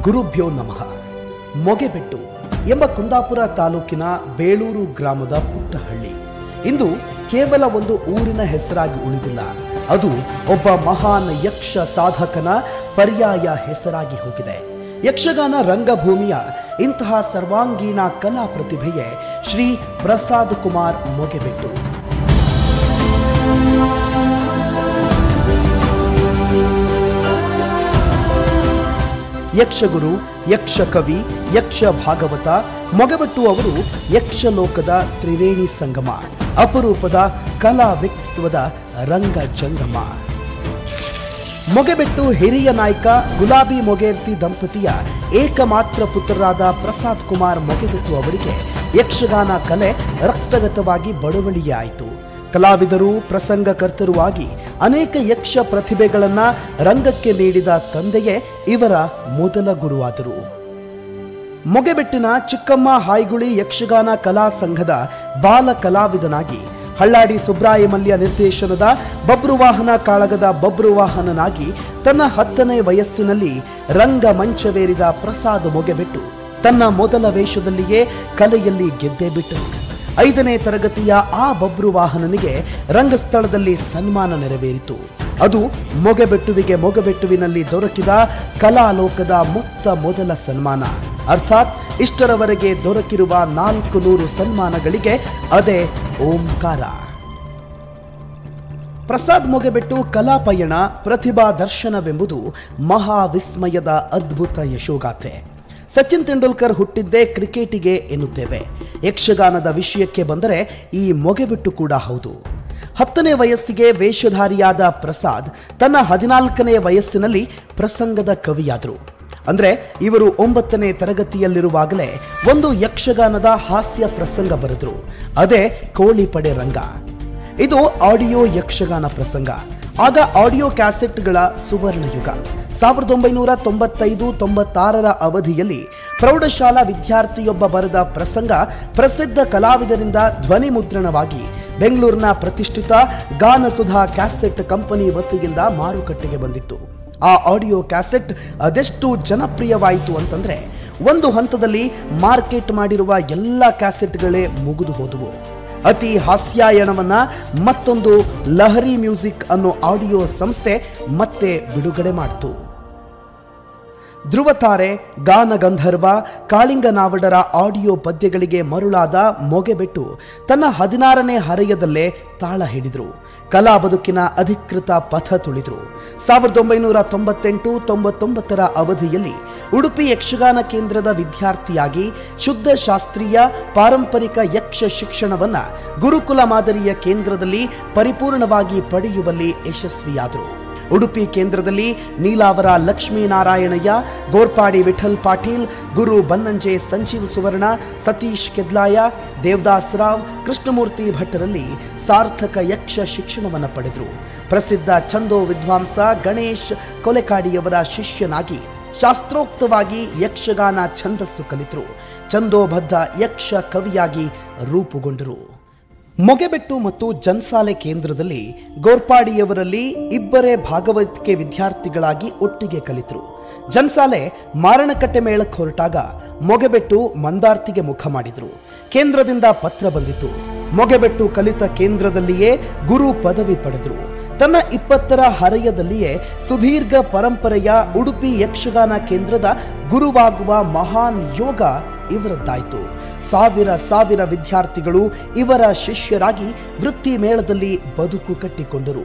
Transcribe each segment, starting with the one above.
ಗುರುಭ್ಯೋ ನಮಃ ಮೊಗೆಬೆಟ್ಟು ಎಂಬ ಕುಂದಾಪುರ ತಾಲೂಕಿನ ಬೇಳೂರು ಗ್ರಾಮದ ಪುಟ್ಟ ಹಳ್ಳಿ ಇಂದು ಕೇವಲ ಒಂದು ಊರಿನ ಹೆಸರಾಗಿ ಉಳಿದಿಲ್ಲ ಅದು ಒಬ್ಬ ಮಹಾನ್ ಯಕ್ಷ ಸಾಧಕನ ಪರ್ಯಾಯ ಹೆಸರಾಗಿ ಹೋಗಿದೆ ಯಕ್ಷಗಾನ ರಂಗಭೂಮಿಯ ಇಂತಹ ಸರ್ವಾಂಗೀಣ ಕಲಾ ಪ್ರತಿಭೆಯೇ ಶ್ರೀ ಪ್ರಸಾದ್ ಕುಮಾರ್ ಮೊಗೆಬೆಟ್ಟು ಯಕ್ಷಗುರು ಯಕ್ಷಕವಿ ಯಕ್ಷ ಭಾಗವತ ಮೊಗಬೆಟ್ಟು ಅವರು ಯಕ್ಷಲೋಕದ ತ್ರಿವೇಣಿ ಸಂಗಮ ಅಪರೂಪದ ಕಲಾ ವ್ಯಕ್ತಿತ್ವದ ರಂಗ ಜಂಗಮ ಮೊಗೆಬೆಟ್ಟು ಹಿರಿಯ ನಾಯಕ ಗುಲಾಬಿ ಮೊಗೇರ್ತಿ ದಂಪತಿಯ ಏಕಮಾತ್ರ ಪುತ್ರರಾದ ಪ್ರಸಾದ್ ಕುಮಾರ್ ಮೊಗೆಬೆಟ್ಟು ಅವರಿಗೆ ಯಕ್ಷಗಾನ ಕಲೆ ರಕ್ತಗತವಾಗಿ ಬಡವಳಿಗೆ ಆಯಿತು ಕಲಾವಿದರು ಪ್ರಸಂಗಕರ್ತರು ಆಗಿ ಅನೇಕ ಯಕ್ಷ ಪ್ರತಿಭೆಗಳನ್ನ ರಂಗಕ್ಕೆ ನೀಡಿದ ತಂದೆಯೇ ಇವರ ಮೊದಲ ಗುರುವಾದರು ಮೊಗೆಬೆಟ್ಟಿನ ಚಿಕ್ಕಮ್ಮ ಹಾಯ್ಗುಳಿ ಯಕ್ಷಗಾನ ಕಲಾ ಸಂಘದ ಬಾಲ ಕಲಾವಿದನಾಗಿ ಹಳ್ಳಾಡಿ ಸುಬ್ರಾಯ ಮಲ್ಯ ನಿರ್ದೇಶನದ ಬಬ್ರುವಾಹನ ಕಾಳಗದ ಬಬ್ರುವಾಹನನಾಗಿ ತನ್ನ ಹತ್ತನೇ ವಯಸ್ಸಿನಲ್ಲಿ ರಂಗ ಮಂಚವೇರಿದ ಪ್ರಸಾದ್ ಮೊಗೆಬೆಟ್ಟು ತನ್ನ ಮೊದಲ ವೇಷದಲ್ಲಿಯೇ ಕಲೆಯಲ್ಲಿ ಗೆದ್ದೇ ಬಿಟ್ಟರು ಐದನೇ ತರಗತಿಯ ಆ ಬಬ್ರುವಾಹನನಿಗೆ ರಂಗಸ್ಥಳದಲ್ಲಿ ಸನ್ಮಾನ ನೆರವೇರಿತು ಅದು ಮೊಗೆಬೆಟ್ಟುವಿಗೆ ಮೊಗೆಬೆಟ್ಟುವಿನಲ್ಲಿ ದೊರಕಿದ ಕಲಾಲೋಕದ ಮೊತ್ತ ಮೊದಲ ಸನ್ಮಾನ ಅರ್ಥಾತ್ ಇಷ್ಟರವರೆಗೆ ದೊರಕಿರುವ ನಾಲ್ಕು ನೂರು ಸನ್ಮಾನಗಳಿಗೆ ಅದೇ ಓಂಕಾರ ಪ್ರಸಾದ್ ಮೊಗೆಬೆಟ್ಟು ಕಲಾಪಯಣ ಪ್ರತಿಭಾ ದರ್ಶನವೆಂಬುದು ಮಹಾವಿಸ್ಮಯದ ಅದ್ಭುತ ಯಶೋಗಾಥೆ ಸಚಿನ್ ತೆಂಡೂಲ್ಕರ್ ಹುಟ್ಟಿದ್ದೇ ಕ್ರಿಕೆಟಿಗೆ ಎನ್ನುತ್ತೇವೆ ಯಕ್ಷಗಾನದ ವಿಷಯಕ್ಕೆ ಬಂದರೆ ಈ ಮೊಗೆಬೆಟ್ಟು ಕೂಡ ಹೌದು ಹತ್ತನೇ ವಯಸ್ಸಿಗೆ ವೇಷಧಾರಿಯಾದ ಪ್ರಸಾದ್ ತನ್ನ ಹದಿನಾಲ್ಕನೇ ವಯಸ್ಸಿನಲ್ಲಿ ಪ್ರಸಂಗದ ಕವಿಯಾದರು ಅಂದ್ರೆ ಇವರು ಒಂಬತ್ತನೇ ತರಗತಿಯಲ್ಲಿರುವಾಗಲೇ ಒಂದು ಯಕ್ಷಗಾನದ ಹಾಸ್ಯ ಪ್ರಸಂಗ ಬರೆದ್ರು ಅದೇ ಕೋಳಿಪಡೆ ರಂಗ ಇದು ಆಡಿಯೋ ಯಕ್ಷಗಾನ ಪ್ರಸಂಗ ಆಗ ಆಡಿಯೋ ಕ್ಯಾಸೆಟ್ಗಳ ಸುವರ್ಣ ಯುಗ ಸಾವಿರದ ಒಂಬೈನೂರ ತೊಂಬತ್ತೈದು ತೊಂಬತ್ತಾರರ ಅವಧಿಯಲ್ಲಿ ಪ್ರೌಢಶಾಲಾ ವಿದ್ಯಾರ್ಥಿಯೊಬ್ಬ ಬರೆದ ಪ್ರಸಂಗ ಪ್ರಸಿದ್ಧ ಕಲಾವಿದರಿಂದ ಧ್ವನಿ ಮುದ್ರಣವಾಗಿ ಬೆಂಗಳೂರಿನ ಪ್ರತಿಷ್ಠಿತ ಗಾನಸುಧಾ ಕ್ಯಾಸೆಟ್ ಕಂಪನಿ ವತಿಯಿಂದ ಮಾರುಕಟ್ಟೆಗೆ ಬಂದಿತ್ತು ಆ ಆಡಿಯೋ ಕ್ಯಾಸೆಟ್ ಅದೆಷ್ಟು ಜನಪ್ರಿಯವಾಯಿತು ಅಂತಂದ್ರೆ ಒಂದು ಹಂತದಲ್ಲಿ ಮಾರ್ಕೆಟ್ ಮಾಡಿರುವ ಎಲ್ಲ ಕ್ಯಾಸೆಟ್ಗಳೇ ಮುಗಿದು ಹೋದವು ಅತಿ ಹಾಸ್ಯಾಯಣವನ್ನ ಮತ್ತೊಂದು ಲಹರಿ ಮ್ಯೂಸಿಕ್ ಅನ್ನೋ ಆಡಿಯೋ ಸಂಸ್ಥೆ ಮತ್ತೆ ಬಿಡುಗಡೆ ಮಾಡಿತು ಧ್ರುವತಾರೆ ಗಾನ ಗಂಧರ್ವ ಕಾಳಿಂಗನಾವಡರ ಆಡಿಯೋ ಪದ್ಯಗಳಿಗೆ ಮರುಳಾದ ಮೊಗೆಬೆಟ್ಟು ತನ್ನ ಹದಿನಾರನೇ ಹರೆಯದಲ್ಲೇ ತಾಳ ಹಿಡಿದ್ರು ಕಲಾ ಬದುಕಿನ ಅಧಿಕೃತ ಪಥ ತುಳಿದ್ರು ಸಾವಿರದ ಒಂಬೈನೂರ ತೊಂಬತ್ತೆಂಟು ತೊಂಬತ್ತೊಂಬತ್ತರ ಅವಧಿಯಲ್ಲಿ ಉಡುಪಿ ಯಕ್ಷಗಾನ ಕೇಂದ್ರದ ವಿದ್ಯಾರ್ಥಿಯಾಗಿ ಶುದ್ಧ ಶಾಸ್ತ್ರೀಯ ಪಾರಂಪರಿಕ ಯಕ್ಷ ಶಿಕ್ಷಣವನ್ನ ಗುರುಕುಲ ಮಾದರಿಯ ಕೇಂದ್ರದಲ್ಲಿ ಪರಿಪೂರ್ಣವಾಗಿ ಪಡೆಯುವಲ್ಲಿ ಯಶಸ್ವಿಯಾದರು ಉಡುಪಿ ಕೇಂದ್ರದಲ್ಲಿ ನೀಲಾವರ ಲಕ್ಷ್ಮೀನಾರಾಯಣಯ್ಯ ಗೋರ್ಪಾಡಿ ವಿಠಲ್ ಪಾಟೀಲ್ ಗುರು ಬನ್ನಂಜೆ ಸಂಜೀವ್ ಸುವರ್ಣ ಸತೀಶ್ ಕೆದ್ಲಾಯ ದೇವದಾಸ್ ರಾವ್ ಕೃಷ್ಣಮೂರ್ತಿ ಭಟ್ಟರಲ್ಲಿ ಸಾರ್ಥಕ ಯಕ್ಷ ಶಿಕ್ಷಣವನ್ನು ಪಡೆದರು ಪ್ರಸಿದ್ಧ ಛಂದೋ ವಿದ್ವಾಂಸ ಗಣೇಶ್ ಕೊಲೆಕಾಡಿಯವರ ಶಿಷ್ಯನಾಗಿ ಶಾಸ್ತ್ರೋಕ್ತವಾಗಿ ಯಕ್ಷಗಾನ ಛಂದಸ್ಸು ಕಲಿತರು ಛಂದೋಬದ್ಧ ಯಕ್ಷ ಕವಿಯಾಗಿ ರೂಪುಗೊಂಡರು ಮೊಗೆಬೆಟ್ಟು ಮತ್ತು ಜನ್ಸಾಲೆ ಕೇಂದ್ರದಲ್ಲಿ ಗೋರ್ಪಾಡಿಯವರಲ್ಲಿ ಇಬ್ಬರೇ ಭಾಗವತಿಕೆ ವಿದ್ಯಾರ್ಥಿಗಳಾಗಿ ಒಟ್ಟಿಗೆ ಕಲಿತರು ಜನ್ಸಾಲೆ ಮಾರಣಕಟ್ಟೆ ಮೇಳಕ್ಕೆ ಹೊರಟಾಗ ಮೊಗೆಬೆಟ್ಟು ಮಂದಾರ್ತಿಗೆ ಮುಖ ಮಾಡಿದ್ರು ಕೇಂದ್ರದಿಂದ ಪತ್ರ ಬಂದಿತ್ತು ಮೊಗೆಬೆಟ್ಟು ಕಲಿತ ಕೇಂದ್ರದಲ್ಲಿಯೇ ಗುರು ಪದವಿ ಪಡೆದರು ತನ್ನ ಇಪ್ಪತ್ತರ ಹರೆಯದಲ್ಲಿಯೇ ಸುದೀರ್ಘ ಪರಂಪರೆಯ ಉಡುಪಿ ಯಕ್ಷಗಾನ ಕೇಂದ್ರದ ಗುರುವಾಗುವ ಮಹಾನ್ ಯೋಗ ಇವರದ್ದಾಯಿತು ಸಾವಿರ ಸಾವಿರ ವಿದ್ಯಾರ್ಥಿಗಳು ಇವರ ಶಿಷ್ಯರಾಗಿ ವೃತ್ತಿ ಮೇಳದಲ್ಲಿ ಬದುಕು ಕಟ್ಟಿಕೊಂಡರು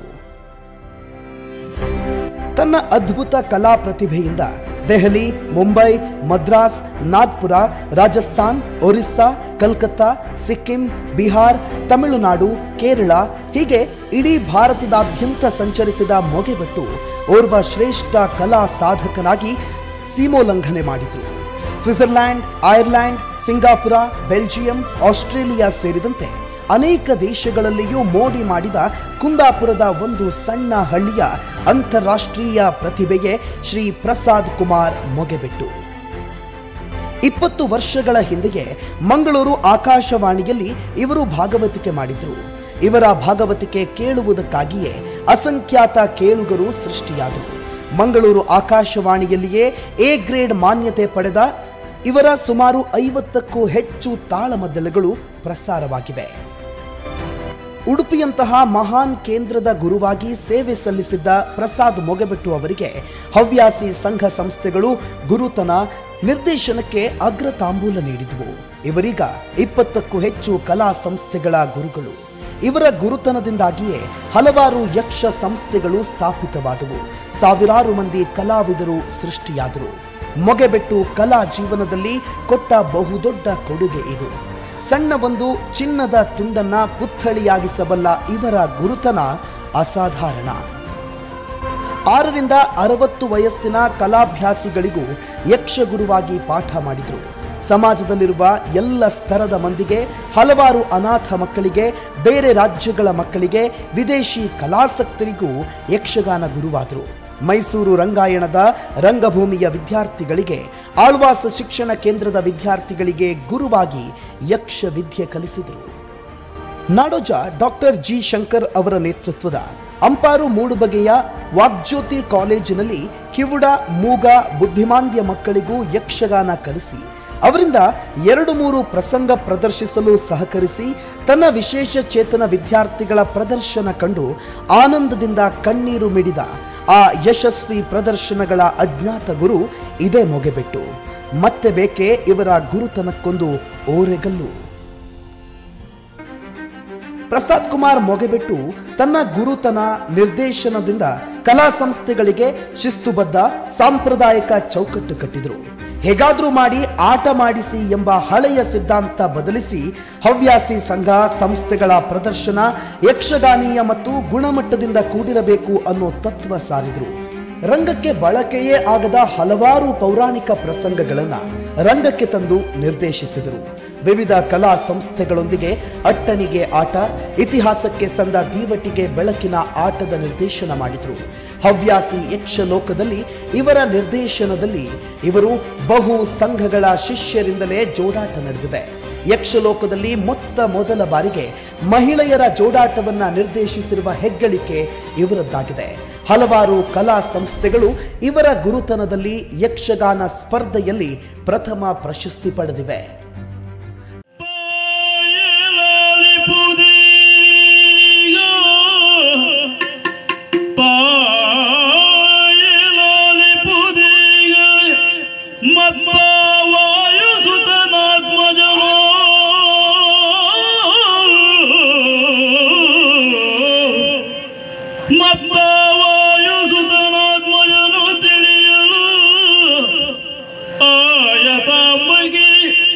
ತನ್ನ ಅದ್ಭುತ ಕಲಾ ಪ್ರತಿಭೆಯಿಂದ ದೆಹಲಿ ಮುಂಬೈ ಮದ್ರಾಸ್ ನಾಗ್ಪುರ ರಾಜಸ್ಥಾನ್ ಒರಿಸ್ಸಾ ಕಲ್ಕತ್ತಾ ಸಿಕ್ಕಿಂ ಬಿಹಾರ್ ತಮಿಳುನಾಡು ಕೇರಳ ಹೀಗೆ ಇಡೀ ಭಾರತದಾದ್ಯಂತ ಸಂಚರಿಸಿದ ಮೊಗೆಬೆಟ್ಟು ಓರ್ವ ಶ್ರೇಷ್ಠ ಕಲಾ ಸಾಧಕನಾಗಿ ಸೀಮೋಲ್ಲಂಘನೆ ಮಾಡಿದರು Switzerland Ireland Singapore Belgium Australia ಸೇರಿದಂತೆ ಅನೇಕ ದೇಶಗಳಲ್ಲಿಯೂ ಮೋಡಿ ಮಾಡಿದ ಕುಂದಾಪುರದ ಒಂದು ಸಣ್ಣ ಹಳ್ಳಿಯ ಅಂತಾರಾಷ್ಟ್ರೀಯ ಪ್ರತಿಭೆಗೆ ಶ್ರೀ ಪ್ರಸಾದ್ ಕುಮಾರ್ ಮೊಗೆಬೆಟ್ಟು ಇಪ್ಪತ್ತು ವರ್ಷಗಳ ಹಿಂದೆಯೇ ಮಂಗಳೂರು ಆಕಾಶವಾಣಿಯಲ್ಲಿ ಇವರು ಭಾಗವತಿಕೆ ಮಾಡಿದ್ರು ಇವರ ಭಾಗವತಿಕೆ ಕೇಳುವುದಕ್ಕಾಗಿಯೇ ಅಸಂಖ್ಯಾತ ಕೇಳುಗರು ಸೃಷ್ಟಿಯಾದರು ಮಂಗಳೂರು ಆಕಾಶವಾಣಿಯಲ್ಲಿಯೇ ಎ ಗ್ರೇಡ್ ಮಾನ್ಯತೆ ಪಡೆದ ಇವರ ಸುಮಾರು ಐವತ್ತಕ್ಕೂ ಹೆಚ್ಚು ತಾಳಮದ್ದಳೆಗಳು ಪ್ರಸಾರವಾಗಿವೆ ಉಡುಪಿಯಂತಹ ಮಹಾನ್ ಕೇಂದ್ರದ ಗುರುವಾಗಿ ಸೇವೆ ಸಲ್ಲಿಸಿದ್ದ ಪ್ರಸಾದ್ ಮೊಗೆಬೆಟ್ಟು ಅವರಿಗೆ ಹವ್ಯಾಸಿ ಸಂಘ ಸಂಸ್ಥೆಗಳು ಗುರುತನ ನಿರ್ದೇಶನಕ್ಕೆ ಅಗ್ರ ತಾಂಬೂಲ ನೀಡಿದವು ಇವರೀಗ ಇಪ್ಪತ್ತಕ್ಕೂ ಹೆಚ್ಚು ಕಲಾ ಸಂಸ್ಥೆಗಳ ಗುರುಗಳು ಇವರ ಗುರುತನದಿಂದಾಗಿಯೇ ಹಲವಾರು ಯಕ್ಷ ಸಂಸ್ಥೆಗಳು ಸ್ಥಾಪಿತವಾದವು ಸಾವಿರಾರು ಮಂದಿ ಕಲಾವಿದರು ಸೃಷ್ಟಿಯಾದರು ಮೊಗೆಬೆಟ್ಟು ಕಲಾ ಜೀವನದಲ್ಲಿ ಕೊಟ್ಟ ಬಹುದೊಡ್ಡ ಕೊಡುಗೆ ಇದು ಸಣ್ಣ ಒಂದು ಚಿನ್ನದ ತುಂಡನ್ನ ಪುತ್ಥಳಿಯಾಗಿಸಬಲ್ಲ ಇವರ ಗುರುತನ ಅಸಾಧಾರಣ ಆರರಿಂದ ಅರವತ್ತು ವಯಸ್ಸಿನ ಕಲಾಭ್ಯಾಸಿಗಳಿಗೂ ಯಕ್ಷಗುರುವಾಗಿ ಪಾಠ ಮಾಡಿದರು ಸಮಾಜದಲ್ಲಿರುವ ಎಲ್ಲ ಸ್ತರದ ಮಂದಿಗೆ ಹಲವಾರು ಅನಾಥ ಮಕ್ಕಳಿಗೆ ಬೇರೆ ರಾಜ್ಯಗಳ ಮಕ್ಕಳಿಗೆ ವಿದೇಶಿ ಕಲಾಸಕ್ತರಿಗೂ ಯಕ್ಷಗಾನ ಗುರುವಾದರು ಮೈಸೂರು ರಂಗಾಯಣದ ರಂಗಭೂಮಿಯ ವಿದ್ಯಾರ್ಥಿಗಳಿಗೆ ಆಳ್ವಾಸ ಶಿಕ್ಷಣ ಕೇಂದ್ರದ ವಿದ್ಯಾರ್ಥಿಗಳಿಗೆ ಗುರುವಾಗಿ ಯಕ್ಷ ವಿದ್ಯೆ ಕಲಿಸಿದರು ನಾಡೋಜ ಡಾಕ್ಟರ್ ಜಿ ಶಂಕರ್ ಅವರ ನೇತೃತ್ವದ ಅಂಪಾರು ಮೂಡುಬಗೆಯ ವಾಗ್ಜ್ಯೋತಿ ಕಾಲೇಜಿನಲ್ಲಿ ಕಿವುಡ ಮೂಗ ಬುದ್ಧಿಮಾಂದ್ಯ ಮಕ್ಕಳಿಗೂ ಯಕ್ಷಗಾನ ಕಲಿಸಿ ಅವರಿಂದ ಎರಡು ಮೂರು ಪ್ರಸಂಗ ಪ್ರದರ್ಶಿಸಲು ಸಹಕರಿಸಿ ತನ್ನ ವಿಶೇಷ ಚೇತನ ವಿದ್ಯಾರ್ಥಿಗಳ ಪ್ರದರ್ಶನ ಕಂಡು ಆನಂದದಿಂದ ಕಣ್ಣೀರು ಮಿಡಿದ ಆ ಯಶಸ್ವಿ ಪ್ರದರ್ಶನಗಳ ಅಜ್ಞಾತ ಗುರು ಇದೇ ಮೊಗೆಬೆಟ್ಟು ಮತ್ತೆ ಬೇಕೆ ಇವರ ಗುರುತನಕ್ಕೊಂದು ಓರೆಗಲ್ಲು ಪ್ರಸಾದ್ ಕುಮಾರ್ ಮೊಗೆಬೆಟ್ಟು ತನ್ನ ಗುರುತನ ನಿರ್ದೇಶನದಿಂದ ಕಲಾ ಸಂಸ್ಥೆಗಳಿಗೆ ಶಿಸ್ತುಬದ್ಧ ಸಾಂಪ್ರದಾಯಿಕ ಚೌಕಟ್ಟು ಕಟ್ಟಿದರು ಹೇಗಾದ್ರೂ ಮಾಡಿ ಆಟ ಮಾಡಿಸಿ ಎಂಬ ಹಳೆಯ ಸಿದ್ಧಾಂತ ಬದಲಿಸಿ ಹವ್ಯಾಸಿ ಸಂಘ ಸಂಸ್ಥೆಗಳ ಪ್ರದರ್ಶನ ಯಕ್ಷಗಾನೀಯ ಮತ್ತು ಗುಣಮಟ್ಟದಿಂದ ಕೂಡಿರಬೇಕು ಅನ್ನೋ ತತ್ವ ಸಾರಿದರು ರಂಗಕ್ಕೆ ಬಳಕೆಯೇ ಆಗದ ಹಲವಾರು ಪೌರಾಣಿಕ ಪ್ರಸಂಗಗಳನ್ನು ರಂಗಕ್ಕೆ ತಂದು ನಿರ್ದೇಶಿಸಿದರು ವಿವಿಧ ಕಲಾ ಸಂಸ್ಥೆಗಳೊಂದಿಗೆ ಅಟ್ಟಣಿಗೆ ಆಟ ಇತಿಹಾಸಕ್ಕೆ ಸಂದ ದೀವಟಿಗೆ ಬೆಳಕಿನ ಆಟದ ನಿರ್ದೇಶನ ಮಾಡಿದರು ಹವ್ಯಾಸಿ ಯಕ್ಷಲೋಕದಲ್ಲಿ ಇವರ ನಿರ್ದೇಶನದಲ್ಲಿ ಇವರು ಬಹು ಸಂಘಗಳ ಶಿಷ್ಯರಿಂದಲೇ ಜೋಡಾಟ ನಡೆದಿದೆ ಯಕ್ಷಲೋಕದಲ್ಲಿ ಮೊತ್ತ ಮೊದಲ ಬಾರಿಗೆ ಮಹಿಳೆಯರ ಜೋಡಾಟವನ್ನ ನಿರ್ದೇಶಿಸಿರುವ ಹೆಗ್ಗಳಿಕೆ ಇವರದ್ದಾಗಿದೆ ಹಲವಾರು ಕಲಾ ಸಂಸ್ಥೆಗಳು ಇವರ ಗುರುತನದಲ್ಲಿ ಯಕ್ಷಗಾನ ಸ್ಪರ್ಧೆಯಲ್ಲಿ ಪ್ರಥಮ ಪ್ರಶಸ್ತಿ ಪಡೆದಿವೆ ಮತ್ತವಾಯುಸುತನಾತ್ಮಜನು ತಿಳಿಯಲು ಆಯತಾಂಬಗಿ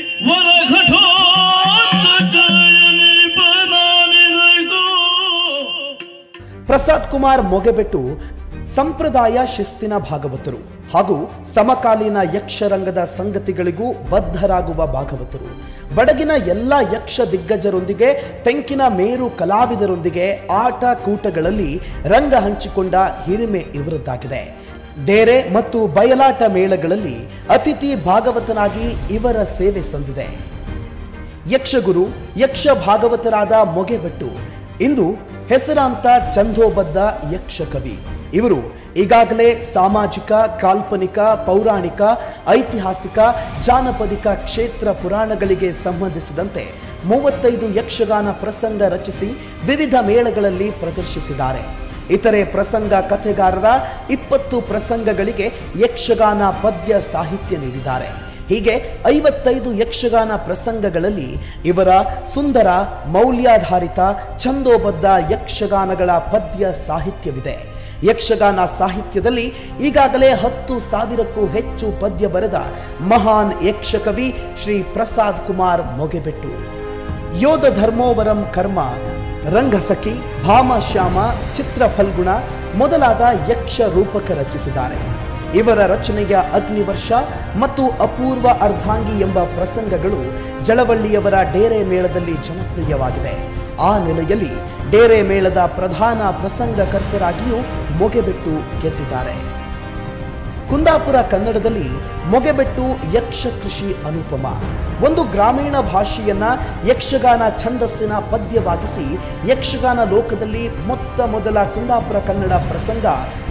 ಪ್ರಸಾದ್ ಕುಮಾರ್ ಮೊಗೆಬೆಟ್ಟು ಸಂಪ್ರದಾಯ ಶಿಸ್ತಿನ ಭಾಗವತರು ಹಾಗೂ ಸಮಕಾಲೀನ ಯಕ್ಷರಂಗದ ಸಂಗತಿಗಳಿಗೂ ಬದ್ಧರಾಗುವ ಭಾಗವತರು ಬಡಗಿನ ಎಲ್ಲ ಯಕ್ಷ ದಿಗ್ಗಜರೊಂದಿಗೆ ತೆಂಕಿನ ಮೇರು ಕಲಾವಿದರೊಂದಿಗೆ ಆಟ ಕೂಟಗಳಲ್ಲಿ ರಂಗ ಹಂಚಿಕೊಂಡ ಹಿರಿಮೆ ಇವರದ್ದಾಗಿದೆ ಡೇರೆ ಮತ್ತು ಬಯಲಾಟ ಮೇಳಗಳಲ್ಲಿ ಅತಿಥಿ ಭಾಗವತನಾಗಿ ಇವರ ಸೇವೆ ಸಂದಿದೆ ಯಕ್ಷಗುರು ಯಕ್ಷ ಭಾಗವತರಾದ ಮೊಗೆಬೆಟ್ಟು ಇಂದು ಹೆಸರಾಂತ ಛಂದೋಬದ್ಧ ಯಕ್ಷ ಕವಿ ಇವರು ಈಗಾಗಲೇ ಸಾಮಾಜಿಕ ಕಾಲ್ಪನಿಕ ಪೌರಾಣಿಕ ಐತಿಹಾಸಿಕ ಜಾನಪದಿಕ ಕ್ಷೇತ್ರ ಪುರಾಣಗಳಿಗೆ ಸಂಬಂಧಿಸಿದಂತೆ ಮೂವತ್ತೈದು ಯಕ್ಷಗಾನ ಪ್ರಸಂಗ ರಚಿಸಿ ವಿವಿಧ ಮೇಳಗಳಲ್ಲಿ ಪ್ರದರ್ಶಿಸಿದ್ದಾರೆ ಇತರೆ ಪ್ರಸಂಗ ಕಥೆಗಾರರ ಇಪ್ಪತ್ತು ಪ್ರಸಂಗಗಳಿಗೆ ಯಕ್ಷಗಾನ ಪದ್ಯ ಸಾಹಿತ್ಯ ನೀಡಿದ್ದಾರೆ ಹೀಗೆ ಐವತ್ತೈದು ಯಕ್ಷಗಾನ ಪ್ರಸಂಗಗಳಲ್ಲಿ ಇವರ ಸುಂದರ ಮೌಲ್ಯಾಧಾರಿತ ಛಂದೋಬದ್ಧ ಯಕ್ಷಗಾನಗಳ ಪದ್ಯ ಸಾಹಿತ್ಯವಿದೆ ಯಕ್ಷಗಾನ ಸಾಹಿತ್ಯದಲ್ಲಿ ಈಗಾಗಲೇ ಹತ್ತು ಸಾವಿರಕ್ಕೂ ಹೆಚ್ಚು ಪದ್ಯ ಬರೆದ ಮಹಾನ್ ಯಕ್ಷಕವಿ ಶ್ರೀ ಪ್ರಸಾದ್ ಕುಮಾರ್ ಮೊಗೆಬೆಟ್ಟು ಯೋಧ ಧರ್ಮೋವರಂ ಕರ್ಮ ರಂಗಸಖಿ ಭಾಮಶ್ಯಾಮ ಚಿತ್ರ ಫಲ್ಗುಣ ಮೊದಲಾದ ಯಕ್ಷ ರೂಪಕ ರಚಿಸಿದ್ದಾರೆ ಇವರ ರಚನೆಯ ಅಗ್ನಿವರ್ಷ ಮತ್ತು ಅಪೂರ್ವ ಅರ್ಧಾಂಗಿ ಎಂಬ ಪ್ರಸಂಗಗಳು ಜಳವಳ್ಳಿಯವರ ಡೇರೆ ಮೇಳದಲ್ಲಿ ಜನಪ್ರಿಯವಾಗಿದೆ ಆ ನೆಲೆಯಲ್ಲಿ ಡೇರೆ ಮೇಳದ ಪ್ರಧಾನ ಪ್ರಸಂಗಕರ್ತರಾಗಿಯೂ ಮೊಗೆಬೆಟ್ಟು ಗೆದ್ದಿದ್ದಾರೆ ಕುಂದಾಪುರ ಕನ್ನಡದಲ್ಲಿ ಮೊಗೆಬೆಟ್ಟು ಯಕ್ಷ ಕೃಷಿ ಅನುಪಮ ಒಂದು ಗ್ರಾಮೀಣ ಭಾಷೆಯನ್ನ ಯಕ್ಷಗಾನ ಛಂದಸ್ಸಿನ ಪದ್ಯವಾಗಿಸಿ ಯಕ್ಷಗಾನ ಲೋಕದಲ್ಲಿ ಮೊತ್ತ ಮೊದಲ ಕುಂದಾಪುರ ಕನ್ನಡ ಪ್ರಸಂಗ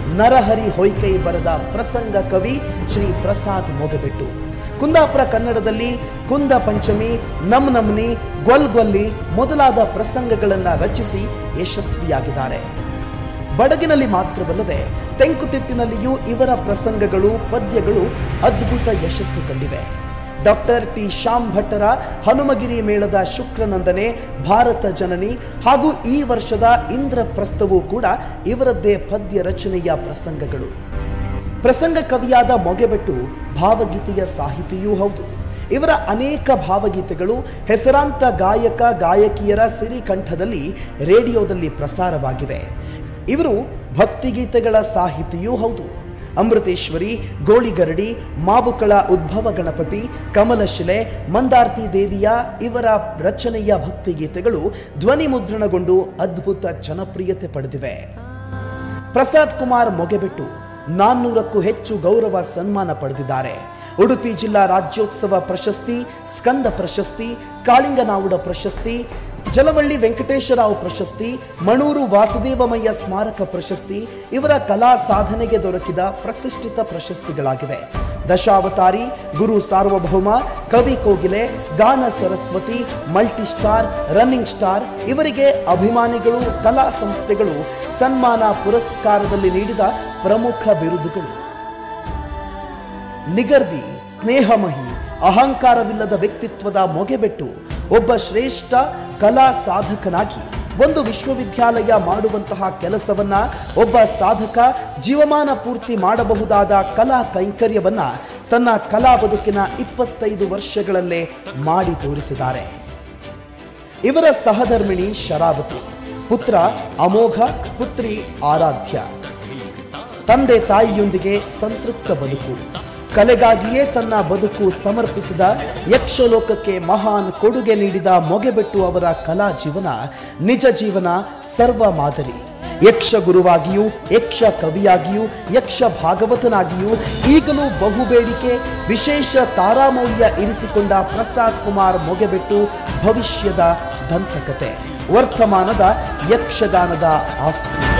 ನರಹರಿ ಹೊಯ್ಕೈ ಬರೆದ ಪ್ರಸಂಗ ಕವಿ ಶ್ರೀ ಪ್ರಸಾದ್ ಮೊಗಬೆಟ್ಟು ಕುಂದಾಪುರ ಕನ್ನಡದಲ್ಲಿ ಕುಂದ ಪಂಚಮಿ ನಮ್ ನಮ್ನಿ ಗೊಲ್ ಗೊಲ್ಲಿ ಮೊದಲಾದ ಪ್ರಸಂಗಗಳನ್ನು ರಚಿಸಿ ಯಶಸ್ವಿಯಾಗಿದ್ದಾರೆ ಬಡಗಿನಲ್ಲಿ ಮಾತ್ರವಲ್ಲದೆ ತೆಂಕುತಿಟ್ಟಿನಲ್ಲಿಯೂ ಇವರ ಪ್ರಸಂಗಗಳು ಪದ್ಯಗಳು ಅದ್ಭುತ ಯಶಸ್ಸು ಕಂಡಿವೆ ಡಾಕ್ಟರ್ ಟಿ ಶ್ಯಾಮ್ ಭಟ್ಟರ ಹನುಮಗಿರಿ ಮೇಳದ ಶುಕ್ರನಂದನೆ ಭಾರತ ಜನನಿ ಹಾಗೂ ಈ ವರ್ಷದ ಇಂದ್ರಪ್ರಸ್ಥವೂ ಕೂಡ ಇವರದ್ದೇ ಪದ್ಯ ರಚನೆಯ ಪ್ರಸಂಗಗಳು ಪ್ರಸಂಗ ಕವಿಯಾದ ಮೊಗೆಬೆಟ್ಟು ಭಾವಗೀತೆಯ ಸಾಹಿತಿಯೂ ಹೌದು ಇವರ ಅನೇಕ ಭಾವಗೀತೆಗಳು ಹೆಸರಾಂತ ಗಾಯಕ ಗಾಯಕಿಯರ ಸಿರಿಕಂಠದಲ್ಲಿ ರೇಡಿಯೋದಲ್ಲಿ ಪ್ರಸಾರವಾಗಿವೆ ಇವರು ಭಕ್ತಿಗೀತೆಗಳ ಸಾಹಿತಿಯೂ ಹೌದು ಅಮೃತೇಶ್ವರಿ ಗೋಳಿಗರಡಿ ಮಾಬುಕಳ ಉದ್ಭವ ಗಣಪತಿ ಕಮಲಶಿಲೆ ಮಂದಾರ್ತಿ ದೇವಿಯ ಇವರ ರಚನೆಯ ಭಕ್ತಿಗೀತೆಗಳು ಧ್ವನಿ ಮುದ್ರಣಗೊಂಡು ಅದ್ಭುತ ಜನಪ್ರಿಯತೆ ಪಡೆದಿವೆ ಪ್ರಸಾದ್ ಕುಮಾರ್ ಮೊಗೆಬೆಟ್ಟು ನಾನ್ನೂರಕ್ಕೂ ಹೆಚ್ಚು ಗೌರವ ಸನ್ಮಾನ ಪಡೆದಿದ್ದಾರೆ ಉಡುಪಿ ಜಿಲ್ಲಾ ರಾಜ್ಯೋತ್ಸವ ಪ್ರಶಸ್ತಿ ಸ್ಕಂದ ಪ್ರಶಸ್ತಿ ಕಾಳಿಂಗನಾವುಡ ಪ್ರಶಸ್ತಿ ಜಲವಳ್ಳಿ ವೆಂಕಟೇಶರಾವ್ ಪ್ರಶಸ್ತಿ ಮಣೂರು ವಾಸುದೇವಮಯ್ಯ ಸ್ಮಾರಕ ಪ್ರಶಸ್ತಿ ಇವರ ಕಲಾ ಸಾಧನೆಗೆ ದೊರಕಿದ ಪ್ರತಿಷ್ಠಿತ ಪ್ರಶಸ್ತಿಗಳಾಗಿವೆ ದಶಾವತಾರಿ ಗುರು ಸಾರ್ವಭೌಮ ಕವಿ ಕೋಗಿಲೆ ಗಾನ ಸರಸ್ವತಿ ಮಲ್ಟಿ ಸ್ಟಾರ್ ರನ್ನಿಂಗ್ ಸ್ಟಾರ್ ಇವರಿಗೆ ಅಭಿಮಾನಿಗಳು ಕಲಾ ಸಂಸ್ಥೆಗಳು ಸನ್ಮಾನ ಪುರಸ್ಕಾರದಲ್ಲಿ ನೀಡಿದ ಪ್ರಮುಖ ಬಿರುದುಗಳು ನಿಗರ್ವಿ ಸ್ನೇಹಮಹಿ ಅಹಂಕಾರವಿಲ್ಲದ ವ್ಯಕ್ತಿತ್ವದ ಮೊಗೆಬೆಟ್ಟು ಒಬ್ಬ ಶ್ರೇಷ್ಠ ಕಲಾ ಸಾಧಕನಾಗಿ ಒಂದು ವಿಶ್ವವಿದ್ಯಾಲಯ ಮಾಡುವಂತಹ ಕೆಲಸವನ್ನ ಒಬ್ಬ ಸಾಧಕ ಜೀವಮಾನ ಪೂರ್ತಿ ಮಾಡಬಹುದಾದ ಕಲಾ ಕೈಂಕರ್ಯವನ್ನ ತನ್ನ ಕಲಾ ಬದುಕಿನ ಇಪ್ಪತ್ತೈದು ವರ್ಷಗಳಲ್ಲೇ ಮಾಡಿ ತೋರಿಸಿದ್ದಾರೆ ಇವರ ಸಹಧರ್ಮಿಣಿ ಶರಾವತಿ ಪುತ್ರ ಅಮೋಘ ಪುತ್ರಿ ಆರಾಧ್ಯ ತಂದೆ ತಾಯಿಯೊಂದಿಗೆ ಸಂತೃಪ್ತ ಬದುಕು ಕಲೆಗಾಗಿಯೇ ತನ್ನ ಬದುಕು ಸಮರ್ಪಿಸಿದ ಯಕ್ಷಲೋಕಕ್ಕೆ ಮಹಾನ್ ಕೊಡುಗೆ ನೀಡಿದ ಮೊಗೆಬೆಟ್ಟು ಅವರ ಕಲಾ ಜೀವನ ನಿಜ ಜೀವನ ಸರ್ವ ಮಾದರಿ ಯಕ್ಷ ಗುರುವಾಗಿಯೂ ಯಕ್ಷ ಕವಿಯಾಗಿಯೂ ಯಕ್ಷ ಭಾಗವತನಾಗಿಯೂ ಈಗಲೂ ಬಹುಬೇಡಿಕೆ ವಿಶೇಷ ತಾರಾಮೌಲ್ಯ ಇರಿಸಿಕೊಂಡ ಪ್ರಸಾದ್ ಕುಮಾರ್ ಮೊಗೆಬೆಟ್ಟು ಭವಿಷ್ಯದ ದಂತಕತೆ ವರ್ತಮಾನದ ಯಕ್ಷಗಾನದ ಆಸ್ತಿ